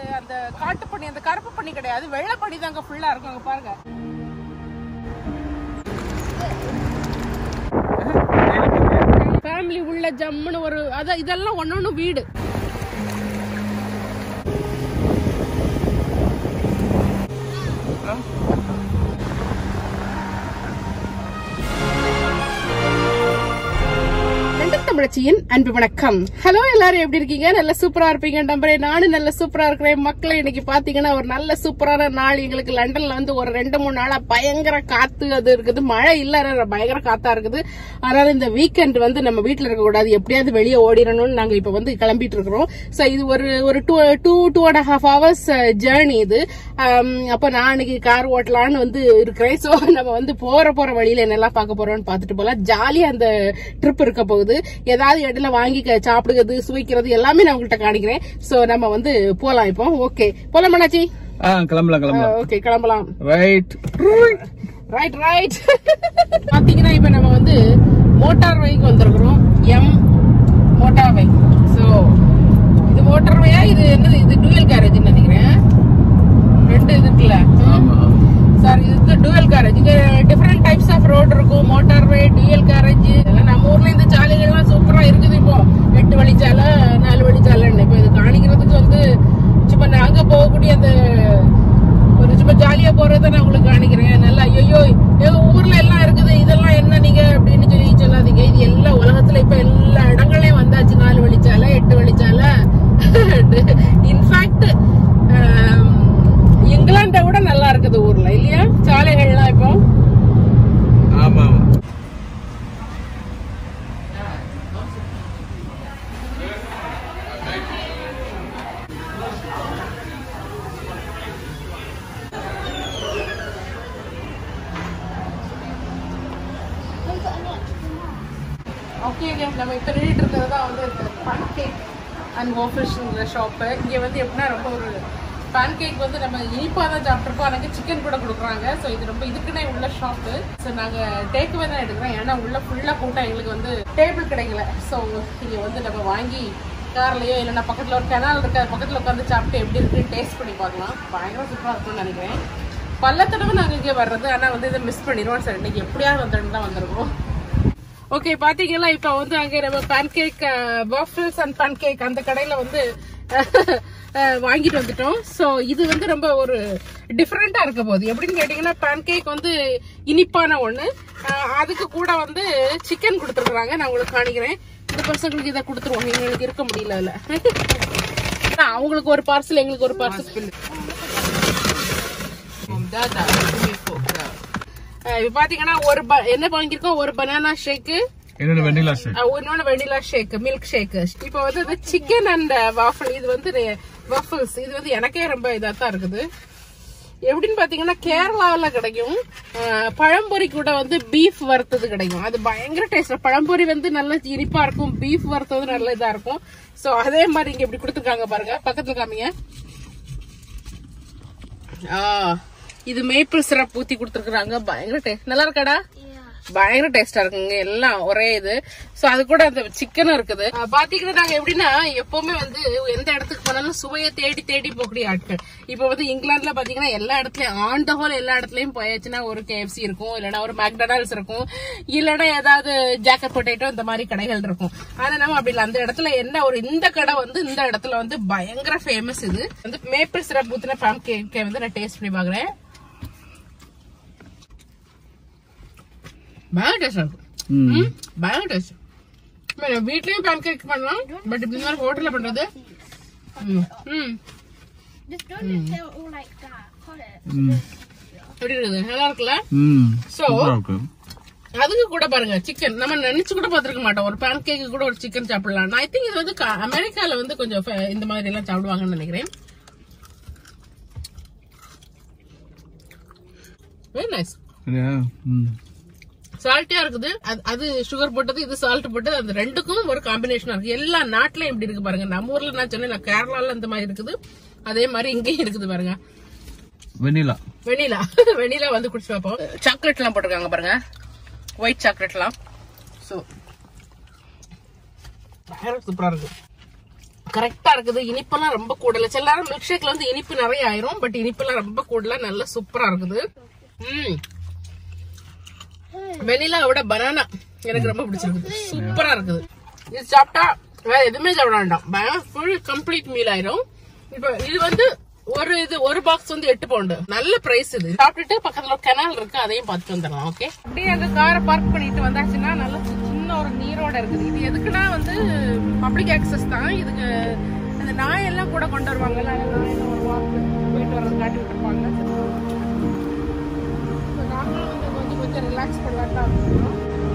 அந்த காட்டு பண்ணி அந்த கருப்பு பண்ணி கிடையாது வெள்ளை பண்ணி தாங்க ஃபுல்லா இருக்கும் அங்க பாருங்க ஃபேமிலி உள்ள ஜம்முன்னு ஒரு அதான் இதெல்லாம் ஒன்னொன்னு வீடு ரெண்டு தமிழச்சியின் அன்பு வணக்கம் ஹலோ எல்லாரும் எப்படி இருக்கீங்க நல்ல சூப்பரா இருப்பீங்க நம்புறேன் நானும் நல்ல சூப்பரா இருக்கிறேன் மக்களை இன்னைக்கு பாத்தீங்கன்னா ஒரு நல்ல சூப்பரான நாள் எங்களுக்கு லண்டன்ல வந்து ஒரு ரெண்டு மூணு நாளா பயங்கர காத்து அது இருக்குது மழை இல்ல ஆனா பயங்கர காத்தா இருக்குது அதனால இந்த வீக்கெண்ட் வந்து நம்ம வீட்டுல இருக்க கூடாது எப்படியாவது வெளியே ஓடிடணும்னு நாங்க இப்ப வந்து கிளம்பிட்டு இருக்கிறோம் சோ இது ஒரு ஒரு two two two and half hours journey இது ஆம், அப்ப நான் இன்னைக்கு கார் ஓட்டலான்னு வந்து இருக்கிறேன் சோ நம்ம வந்து போற போற வழியில என்னெல்லாம் பார்க்க போறோம்னு பார்த்துட்டு போலாம் ஜாலியா அந்த ட்ரிப் இருக்க போகுது ஏதாவது இடையில வாங்கி க- சாப்பிடுறது சுவைக்கிறது எல்லாமே நான் உங்கள்கிட்ட காணிக்கிறேன் சோ நம்ம வந்து போலாம் இப்போ ஓகே போலாம் அண்ணாச்சி ஆ கிளம்பலாம் கிளம்பலாம் ஓகே கிளம்பலாம் ரைட் ரைட் ரைட் பாத்தீங்கன்னா இப்ப நம்ம வந்து மோட்டார் வைக்கு வந்திருக்கிறோம் எம் மோட்டார் வை சோ இது மோட்டார் வையா இது என்னது இது டூயல் கேரேஜ் நினைக்கிறேன் ரெண்டு இது இருக்குல்ல ஆமா சார் இது டூயல் கேரேஜ் இங்க டிஃபரெண்ட் டைப்ஸ் ஆஃப் ரோட் இருக்கும் மோட்டார் வே டூயல் கேரேஜ் இதெல்லாம் நம்ம ஊர்ல இந்த சாலைகள்லாம் சூப்பரா இருக்குது இப்போ எட்டு வழிச்சாலை நாலு வழிச்சாலைன்னு இப்போ இது காணிக்கிறதுக்கு வந்து சும்மா நாங்க போகக்கூடிய அந்த ஒரு சும்மா ஜாலியா போறதை நான் உங்களுக்கு காணிக்கிறேன் நல்லா ஐயோ எங்க ஊர்ல எல்லாம் இருக்குது இதெல்லாம் என்ன நீங்க அப்படின்னு சொல்லி சொல்லாதீங்க இது எல்லா உலகத்துல இப்ப எல்லா இடங்களையும் வந்தாச்சு நாலு வழிச்சாலை எட்டு வழிச்சாலை இன்ஃபேக்ட் இங்கிலாண்டை விட நல்லா இருக்குது ஊர்ல இல்லையா சாலைகள்லாம் இப்போ ஆமா ஆமா ஓகே நம்ம இப்போ நின்றுட்டு இருக்கிறது தான் வந்து பேன்கேக் அண்ட் வாஃபிள்ஸ்ங்கிற ஷாப்பு இங்கே வந்து எப்படின்னா ரொம்ப ஒரு பேன்கேக் வந்து நம்ம இனிப்பாக தான் சாப்பிட்ருக்கோம் எனக்கு சிக்கன் கூட கொடுக்குறாங்க ஸோ இது ரொம்ப இதுக்குன்னே உள்ள ஷாப்பு ஸோ நாங்கள் டேக்அவே தான் எடுக்கிறோம் ஏன்னா உள்ள ஃபுல்லாக கூட்டம் எங்களுக்கு வந்து டேபிள் கிடைக்கல ஸோ இங்கே வந்து நம்ம வாங்கி கார்லயோ இல்லைன்னா பக்கத்தில் ஒரு கெனால் இருக்க பக்கத்தில் உட்காந்து சாப்பிட்டு எப்படி இருக்குன்னு டேஸ்ட் பண்ணி பார்க்கலாம் பயங்கர சூப்பராக இருக்கும்னு நினைக்கிறேன் பல தடவை நாங்கள் இங்கே வர்றது ஆனால் வந்து இதை மிஸ் பண்ணிடுவோம் சார் இன்னைக்கு எப்படியாவது வந்துட்டு தான் வந்திருக்கோம் ஓகே பாத்தீங்களா இப்ப வந்து அங்க நம்ம பேன்கேக் வாஃபிள்ஸ் அண்ட் பேன்கேக் அந்த கடையில வந்து அஹ், வாங்கிட்டு வந்துட்டோம் சோ இது வந்து ரொம்ப ஒரு டிஃப்ரெண்டா இருக்க போகுது எப்படின்னு கேட்டீங்கன்னா பேன்கேக் வந்து இனிப்பான ஒண்ணு அஹ், அதுக்கு கூட வந்து சிக்கன் கொடுத்துருக்காங்க நான் உங்களுக்கு காணிக்கிறேன் இந்த பசங்களுக்கு இதை கொடுத்துருவோம் எங்களுக்கு இருக்க முடியல அதுல ஆனா, அவங்களுக்கு ஒரு பார்சல் எங்களுக்கு ஒரு பார்சல் இப்ப பாத்தீங்கன்னா ஒரு ப- என்ன வாங்கியிருக்கோம் ஒரு பனானா ஷேக்கு என்னோட வெண்ணிலா ஷேக் இன்னொன்னு வெனிலா ஷேக் மில்க் ஷேக் இப்போ வந்து இந்த சிக்கன் அண்ட் வாஃபிள் இது வந்து வாஃபிள்ஸ் இது வந்து எனக்கே ரொம்ப இதா தான் இருக்குது எப்படின்னு பாத்தீங்கன்னா கேரளாவில் கிடைக்கும் அஹ், பழம்பொரி கூட வந்து பீஃப் வறுத்தது கிடைக்கும் அது பயங்கர டேஸ்ட் பழம்பொரி வந்து நல்ல இனிப்பா இருக்கும் பீஃப் வறுத்தது நல்ல இதா இருக்கும் சோ அதே மாதிரி இங்க இப்படி கொடுத்துருக்காங்க பாருங்க பக்கத்துல காமிங்க ஆ இது மேப்பிள் சிரப் ஊத்தி கொடுத்துருக்காங்க பயங்கர டேஸ்ட் நல்லா இருக்காடா பயங்கர டேஸ்டா இருக்குங்க எல்லாம் ஒரே இது சோ அது கூட அந்த சிக்கனும் இருக்குது அஹ் பாத்தீங்கன்னா நாங்க எப்படின்னா எப்பவுமே வந்து எந்த இடத்துக்கு போனாலும் சுவையை தேடி தேடி போகக்கூடிய ஆட்கள் இப்ப வந்து இங்கிலாந்துல பாத்தீங்கன்னா எல்லா இடத்துலயும் ஆன் த ஹோல் எல்லா இடத்துலயும் போயாச்சுன்னா ஒரு கேஎஃப்சி இருக்கும் இல்லைன்னா ஒரு மேக்டொனால்ட்ஸ் இருக்கும் இல்லைன்னா ஏதாவது ஜாக்கெட் பொட்டேட்டோ இந்த மாதிரி கடைகள் இருக்கும் ஆனா நம்ம அப்படி இல்லை அந்த இடத்துல என்ன ஒரு இந்த கடை வந்து இந்த இடத்துல வந்து பயங்கர ஃபேமஸ் இது வந்து மேப்பிள் சிரப் ஊத்தின பாம் கேக் வந்து நான் டேஸ்ட் பண்ணி பாக்குறேன் பயங்கர டேஸ்ட் இருக்கும் ம், பயங்கர டேஸ்ட் வீட்லயும் பேன் கேக் பண்ணலாம் பட் இப்படி மாதிரி ஹோட்டல்ல பண்றது ம், ம். Just don't just say it all like that. Got it? ம் எப்படி இருக்குது நல்லா இருக்குல்ல ம் So, சூப்பரா இருக்கு அதுக்கு கூட பாருங்க சிக்கன் நம்ம நினைச்சு கூட பாத்துருக்க மாட்டோம் ஒரு பேன் கேக்கு கூட ஒரு சிக்கன் சாப்பிடலாம் ஐ திங்க் இது வந்து க- அமெரிக்கால வந்து கொஞ்சம் ஃப- இந்த மாதிரி எல்லாம் சாப்பிடுவாங்கன்னு நினைக்கிறேன் வெரி நைஸ் சரியா ம் சால்ட்டியா இருக்குது அது- அது சுகர் போட்டது இது சால்ட் போட்டது அந்த ரெண்டுக்கும் ஒரு காம்பினேஷனா இருக்கு எல்லா நாட்டிலயும் இப்படி இருக்கு பாருங்க நம்ம ஊர்ல நான் சொன்னேன் கேரளால இந்த மாதிரி இருக்குது அதே மாதிரி இங்கேயும் இருக்குது பாருங்க வெண்ணிலா வெனிலா வெனிலா வந்து குடிச்சு பார்ப்போம் சாக்லேட் எல்லாம் போட்டிருக்காங்க பாருங்க ஒயிட் சாக்லேட் எல்லாம் ஸோ சூப்பரா இருக்கு கரெக்டா இருக்குது இனிப்பெல்லாம் ரொம்ப கூடல சில நேரம் மில்க் ஷேக்ல வந்து இனிப்பு நிறைய ஆயிரும் பட் இனிப்பெல்லாம் ரொம்ப கூடல நல்லா சூப்பரா இருக்குது ம் வெனிலா விட பனானா எனக்கு ரொம்ப பிடிச்சிருக்குது சூப்பரா இருக்குது இது சாப்பிட்டா வேற எதுவுமே சாப்பிட வேண்டாம் ஃபுல் கம்ப்ளீட் மீல் ஆயிரும் இப்போ இது வந்து ஒரு இது ஒரு பாக்ஸ் வந்து எட்டு பவுண்டு நல்ல பிரைஸ் இது சாப்பிட்டுட்டு பக்கத்துல கெனால் இருக்கு அதையும் பார்த்துட்டு வந்துடலாம் ஓகே அப்படியே அங்க காரை பார்க் பண்ணிட்டு வந்தாச்சுன்னா நல்ல சின்ன ஒரு நீரோட இருக்குது இது எதுக்குன்னா வந்து பப்ளிக் ஆக்சஸ் தான் இதுக்கு அந்த நாயெல்லாம் கூட கொண்டு வருவாங்கல்ல அந்த நாயெல்லாம் ஒரு வாக்கு போயிட்டு வர்றது காட்டி விட்டுருப்பாங்க So, நாங்களும் வந்து கொஞ்சம் கொஞ்சம் ரிலாக்ஸ் பண்ணலான்னு தான் இருக்கோம்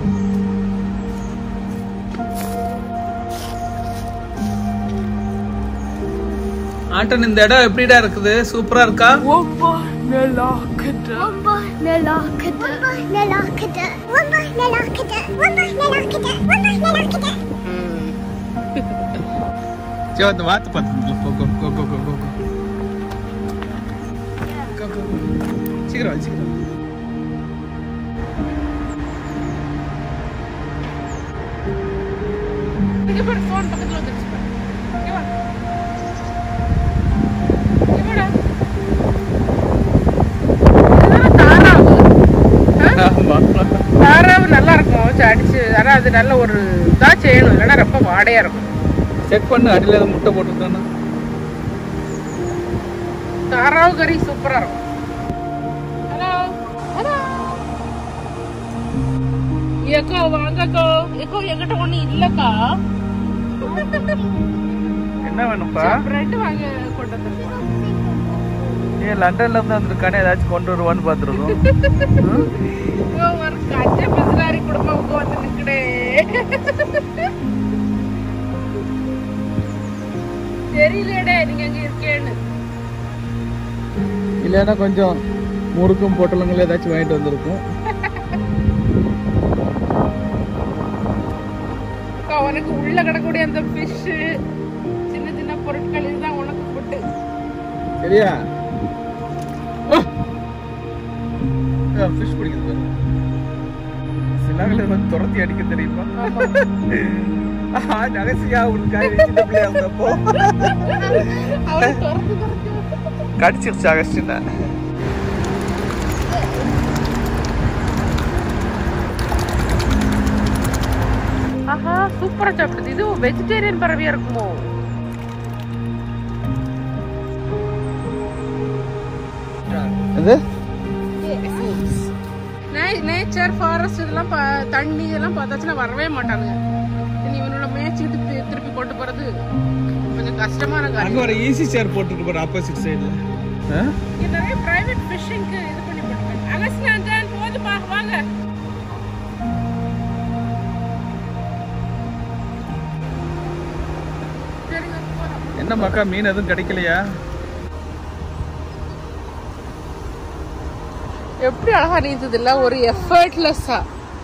ஆட்டன் இந்த இடம் எப்படிடா இருக்குது சூப்பரா இருக்கா Wumba Nalakada. Wumba Nalakada. Wumba Nalakada. Wumba Nalakada. Wumba Nalakada. சரி அந்த வாத்து பார்த்து கோ கோ கோ கோ கோ கோ கோ கோ கோ கோ. சீக்கிரம் வா, சீக்கிரம் வா. இங்க பாரு ஃபோன் பக்கத்துல வந்துருச்சு பாரு. இங்க வா. இங்க வாடா. இதுதானே தாராவு. ஆ? ஆமா. தாராவு நல்லா இருக்கும் வச்சு அடிச்சு ஆனா அது நல்ல ஒரு இதா செய்யணும் இல்லைன்னா ரொம்ப வாடையா இருக்கும் செக் பண்ணு அடியில ஏதாவது முட்டை போட்டுருக்கானு தாராவு கறி சூப்பரா இருக்கும் ஹலோ ஹலோ ஏக்கோ வாங்கக்கோ ஏக்கோ என்கிட்ட ஒண்ணு இல்லக்கா என்ன வேணும்ப்பா பிரெட் வாங்க கொண்டு வந்துருக்கோம் ஏ லண்டன்ல இருந்து வந்திருக்கானே ஏதாச்சும் கொண்டு வருவான்னு பாத்துருக்கோம் இவன் ஒரு கச்ச பிசினாரி குடும்பம் வந்து நிக்கடே தெரியலடே நீங்க அங்க இருக்கேன்னு இல்லைன்னா கொஞ்சம் முறுக்கும் பொட்டலங்களும் ஏதாச்சும் வாங்கிட்டு வந்திருக்கும் அக்கா, உனக்கு உள்ள கிடக்கூடிய அந்த ஃபிஷ் சின்ன சின்ன பொருட்கள் இதுதான் உனக்கு ஃபுட்டு சரியா ஃபிஷ் பிடிக்குது பாரு சிலாங்கள வந்து துரத்தி அடிக்க தெரியுமா ஆஹா, நகைச்சுவையா உனக்காக வச்சுட்டு பிள்ளையா இருந்தப்போ அவனை துரத்து துரத்து கடிச்சிருச்சு அகஸ்டினா ஆஹா சூப்பரா சாப்பிடுது இது வெஜிடேரியன் பறவையா இருக்குமோ இது நேச்சர் ஃபாரஸ்ட் இதெல்லாம் பா- தண்ணி இதெல்லாம் பார்த்தாச்சுன்னா வரவே மாட்டானுங்க இனி இவனோட மேய்ச்சிட்டு தி- திருப்பி கொண்டு போறது கொஞ்சம் கஷ்டமான அங்க காரியம் ஒரு ஈஸி சேர் போட்டுருக்கு பாரு ஆப்போசிட் சைடுல இங்க நிறைய பிரைவேட் ஃபிஷிங்க்கு இது பண்ணி போட்டுருக்காங்க அலஸ்னாண்டான் போதுப்பா வாங்க சரிங்க போலாம் என்ன மக்கா மீன் எதுவும் கிடைக்கலையா எப்படி அழகா நீந்தது இல்ல ஒரு எஃபர்ட்லெஸ்ஸா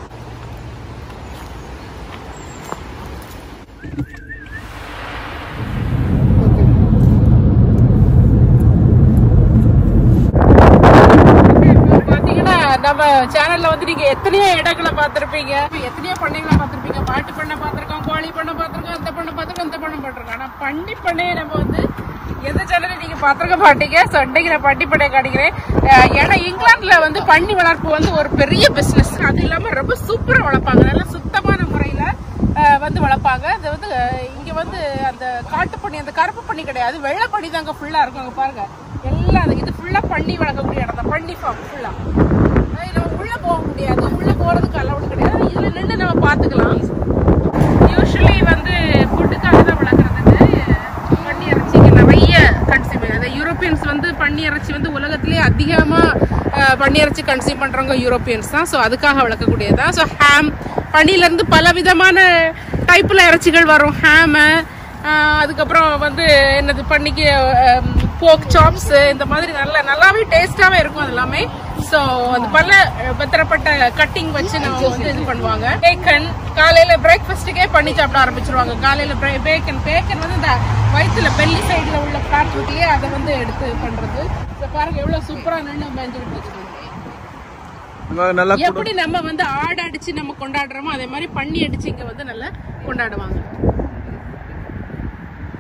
பாத்தீங்கன்னா நம்ம சேனல்ல வந்து நீங்க எத்தனையோ இடங்களை பார்த்திருப்பீங்க எத்தனையோ பண்ணைகளை பார்த்திருப்பீங்க மாட்டு பண்ணை பார்த்திருக்கோம் கோழி பண்ணை பார்த்திருக்கோம் அந்த பண்ணை பார்த்திருக்கோம் இந்த பண்ணை பார்த்திருக்கோம் ஆனா பண்ணி பண்ணையை நம்ம வந்து எந்த சேனல்ல நீங்க பார்த்திருக்க மாட்டீங்க ஸோ அன்னைக்கு நான் பட்டி பண்ணையை காட்டிக்கிறேன் அஹ் ஏன்னா இங்கிலாந்துல வந்து பண்ணி வளர்ப்பு வந்து ஒரு பெரிய பிசினஸ் அது இல்லாம ரொம்ப சூப்பரா வளர்ப்பாங்க நல்ல சுத்தமான முறையில அஹ் வந்து வளர்ப்பாங்க அது வந்து அஹ் இங்க வந்து அந்த காட்டு பண்ணி அந்த கருப்பு பண்ணி கிடையாது வெள்ளை பண்ணி தாங்க ஃபுல்லா இருக்கும் அங்க பாருங்க எல்லாம் அது- இது ஃபுல்லா பண்ணி வளர்க்கக்கூடிய இடம் தான் பண்ணி ஃபார்ம் ஃபுல்லா நம்ம உள்ள போக முடியாது உள்ள போறதுக்கு அலவுட் கிடையாது இதுல நின்று நம்ம பாத்துக்கலாம் யூஸ்வலி வந்து ஃபுட்டுக்காக தான் வளர்க்குறதுக்கு பன்னி இறைச்சி இங்க நிறைய கன்சியூம் அந்த யூரோப்பியன்ஸ் வந்து பன்னி இறைச்சி வந்து உலகத்திலேயே அதிகமா அஹ், பன்னி இறைச்சி கன்சியூம் பண்றவங்க யூரோப்பியன்ஸ் தான் ஸோ அதுக்காக வளர்க்கக்கூடியது தான் ஸோ ஹேம் பன்னில இருந்து பல விதமான டைப்ல இறைச்சிகள் வரும் ஹேமு அதுக்கப்புறம் வந்து என்னது பண்ணிக்கு போக் சாப்ஸ் இந்த மாதிரி நல்ல நல்லாவே டேஸ்டாவே இருக்கும் அது எல்லாமே ஸோ அது பல அஹ், பத்திரப்பட்ட கட்டிங் வச்சு நம்ம வந்து இது பண்ணுவாங்க பேக்கன் காலையில பிரேக்ஃபாஸ்ட்டுக்கே பண்ணி சாப்பிட ஆரம்பிச்சிருவாங்க காலையில பேக்கன் பேக்கன் வந்து இந்த வயிற்றுல பெல்லி சைடுல உள்ள ஃபேட் இருக்குல்லையே அதை வந்து எடுத்து பண்றது இதை பாருங்க எவ்வளவு சூப்பரா நின்று மேஞ்சுக்கிட்டு இருக்குது அங்க நல்லா எப்படி நம்ம வந்து ஆடு அடிச்சு நம்ம கொண்டாடுறோமோ அதே மாதிரி பண்ணி அடிச்சு இங்க வந்து நல்லா கொண்டாடுவாங்க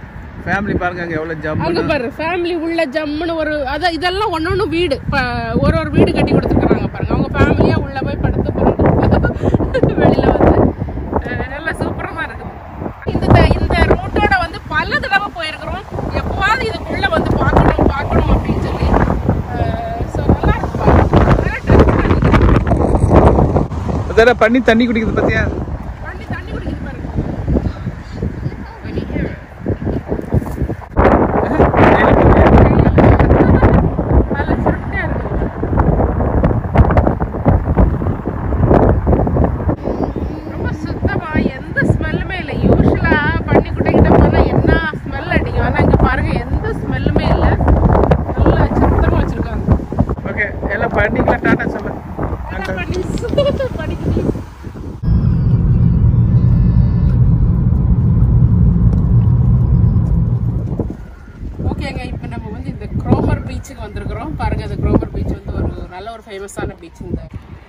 ஃபேமிலி பாருங்க அங்க எவ்வளவு அங்க ஜம்மு பாரு ஃபேமிலி உள்ள ஜம்முன்னு ஒரு அதான் இதெல்லாம் ஒன்னொன்னு வீடு இப்ப ஒரு ஒரு வீடு கட்டி கொடுத்துருக்காங்க பாருங்க அவங்க ஃபேமிலியா உள்ள போய் படுத்து படுத்து வெளியில வந்து அஹ், நல்லா சூப்பரமா இருக்குது இந்த த- இந்த ரூட்டோட வந்து பல தடவை போயிருக்கிறோம் எப்பவாவது இதுக்குள்ள வந்து பார்க்கணும் பார்க்கணும் அப்படின்னு சொல்லி ஸோ நல்லா இருக்கு பாருங்க. நல்லா trip பண்ணிருக்கோம். அதான பண்ணி தண்ணி குடிக்குது பாத்தியா வண்டி தண்ணி குடிக்குது பாருங்க நல்லா சுருட்டையா இருக்குது ரொம்ப சுத்தமா எந்த ஸ்மெல்லுமே இல்லை யூஸ்வலா பண்ணி குட்டிக்கிட்ட போனா என்ன ஸ்மெல் அடிக்கும் ஆனா இங்க பாருங்க எந்த ஸ்மெல்லுமே இல்லை நல்லா சுத்தமா வச்சிருக்காங்க ஓகே எல்லாம் பண்ணிக்கலாம் டாடா சொல்லு ஆனா பண்ணி பண்ணிக்கிட்டு ஓகேங்க இப்போ நம்ம வந்து இந்த குரோமர் பீச்சுக்கு வந்திருக்கிறோம் பாருங்க இந்த குரோமர் பீச் வந்து ஒரு நல்ல ஒரு ஃபேமஸான பீச் இந்த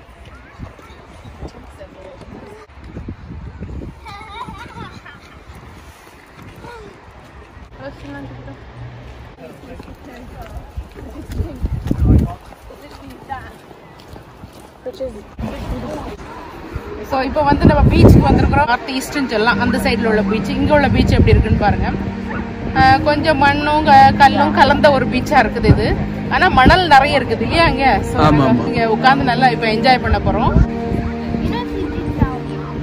ஸோ இப்போ வந்து நம்ம பீச்சுக்கு வந்திருக்கிறோம் நார்த் ஈஸ்ட்னு சொல்லலாம் அந்த சைடில் உள்ள பீச் இங்கே உள்ள பீச் எப்படி இருக்குன்னு பாருங்க ஆஹ் கொஞ்சம் மண்ணும் க- கல்லும் கலந்த ஒரு பீச்சா இருக்குது இது ஆனா மணல் நிறைய இருக்குது இல்லையா அங்க So, ஆமா, நாங்க ஆமா. இங்க உட்காந்து நல்லா இப்போ என்ஜாய் பண்ண போறோம் You know if you dig down,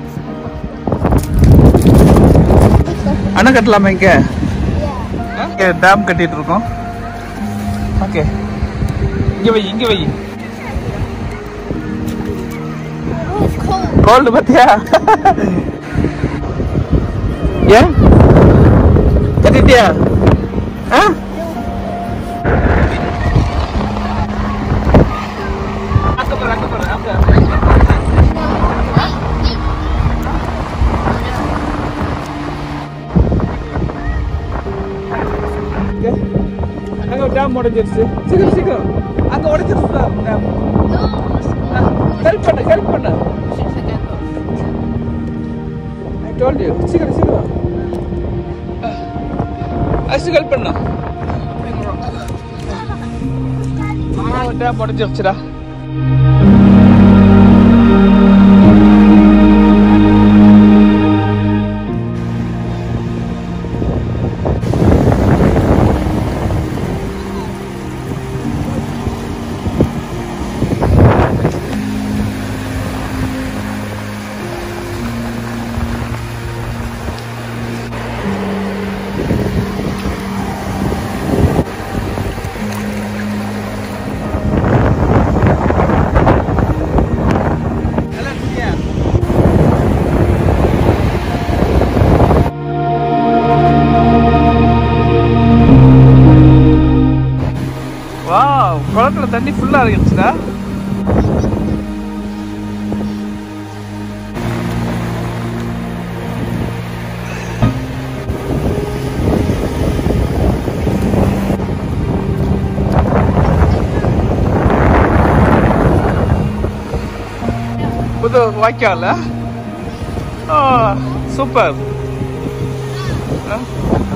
அணை கட்டலாமா இங்க yeah. இங்க டேம் கட்டிட்டு இருக்கோம் ஓகே இங்க வை இங்க வை Oh, it's cold. கோல்டு பாத்தியா ஏன் கட்டிட்டியா ஆ அங்க பாரு, அங்க பாரு, அங்க. இங்க. அங்க டேம் உடைஞ்சிருச்சு சீக்கிரம் சீக்கிரம் அங்க உடைஞ்சிருச்சுடா டேம் ஹெல்ப் பண்ணு ஹெல்ப் பண்ணு I told you. சீக்கிரம் சீக்கிரம் அசு ஹெல்ப் பண்ணு டேம் உடைஞ்சிருச்சுடா நல்லா இருக்கியா வாவ் குளத்துல தண்ணி ஃபுல்லா இருந்துச்சுடா புது வாய்க்கால சூப்பர்